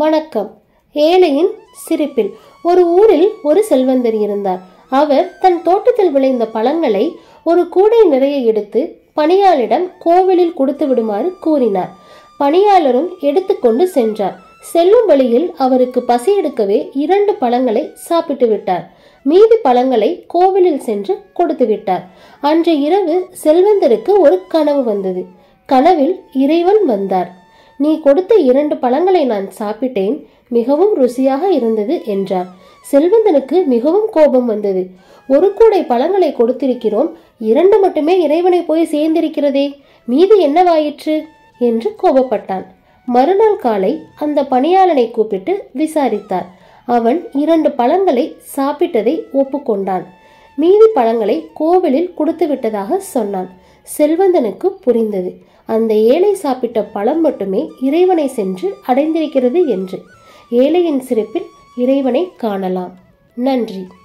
வணக்கம் ஏழையின் சிரிப்பில் ஒரு ஊரில் ஒரு செல்வந்தர் இருந்தார் அவர் தன் தோட்டத்தில் விளைந்த பழங்களை ஒரு கூடை நிறைய எடுத்து பணியாளிடம் கோவிலில் கொடுத்து விடுமாறு கூறினார் பணியாளரும் எடுத்துக்கொண்டு சென்றார் செல்லும் வழியில் அவருக்கு பசி எடுக்கவே இரண்டு பழங்களை சாப்பிட்டு விட்டார் மீதி பழங்களை கோவிலில் சென்று கொடுத்து விட்டார் அன்று இரவு செல்வந்தருக்கு ஒரு கனவு வந்தது கனவில் இறைவன் வந்தார் நீ கொடுத்த இரண்டு பழங்களை நான் சாப்பிட்டேன் மிகவும் ருசியாக இருந்தது என்றார் செல்வந்தனுக்கு மிகவும் கோபம் வந்தது ஒரு கூடை பழங்களை கொடுத்திருக்கிறோம் இரண்டு மட்டுமே இறைவனை போய் சேர்ந்திருக்கிறதே மீதி என்னவாயிற்று என்று கோபப்பட்டான் மறுநாள் காலை அந்த பணியாளனை கூப்பிட்டு விசாரித்தார் அவன் இரண்டு பழங்களை சாப்பிட்டதை ஒப்புக்கொண்டான் மீதி பழங்களை கோவிலில் கொடுத்து விட்டதாக சொன்னான் செல்வந்தனுக்கு புரிந்தது அந்த ஏழை சாப்பிட்ட பழம் மட்டுமே இறைவனை சென்று அடைந்திருக்கிறது என்று ஏழையின் சிரிப்பில் இறைவனை காணலாம் நன்றி